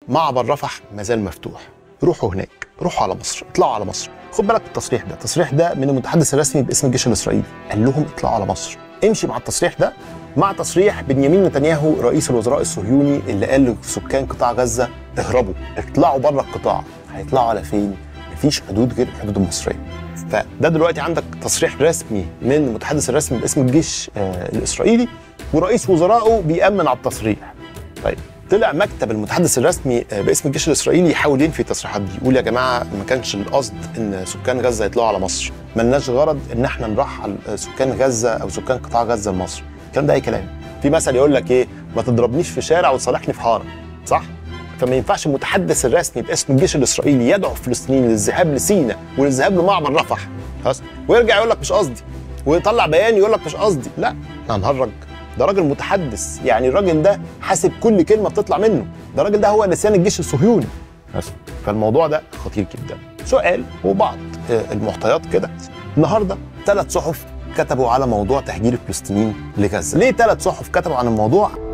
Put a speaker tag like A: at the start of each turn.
A: معبر رفح ما زال مفتوح روحوا هناك روحوا على مصر اطلعوا على مصر خد بالك من التصريح ده التصريح ده من المتحدث الرسمي باسم الجيش الاسرائيلي قال لهم اطلعوا على مصر امشي مع التصريح ده مع تصريح بنيامين نتنياهو رئيس الوزراء الصهيوني اللي قال لسكان قطاع غزه اهربوا اطلعوا بره القطاع هيطلعوا على فين مفيش حدود غير الحدود المصريه فده دلوقتي عندك تصريح رسمي من المتحدث الرسمي باسم الجيش آه الاسرائيلي ورئيس وزرائه بيأمن على التصريح طيب طلع مكتب المتحدث الرسمي آه، باسم الجيش الاسرائيلي يحاول ينفي التصريحات دي يقول يا جماعه ما كانش القصد ان سكان غزه يطلعوا على مصر ملناش غرض ان احنا نرحل آه، سكان غزه او سكان قطاع غزه لمصر الكلام ده اي كلام في مثل يقول لك ايه ما تضربنيش في شارع وتصالحني في حاره صح فما ينفعش المتحدث الرسمي باسم الجيش الاسرائيلي يدعو الفلسطينيين للذهاب لسيناء وللذهاب لمعبر رفح خلاص ويرجع يقول لك مش قصدي ويطلع بيان يقول لك مش قصدي لا احنا هنهرج ده راجل متحدث يعني الراجل ده حاسب كل كلمه بتطلع منه ده الراجل ده هو لسان الجيش الصهيوني بس فالموضوع ده خطير جدا سؤال وبعض آه، المعطيات كده النهارده ثلاث صحف كتبوا على موضوع تهجير الفلسطينيين لغزه ليه ثلاث صحف كتبوا عن الموضوع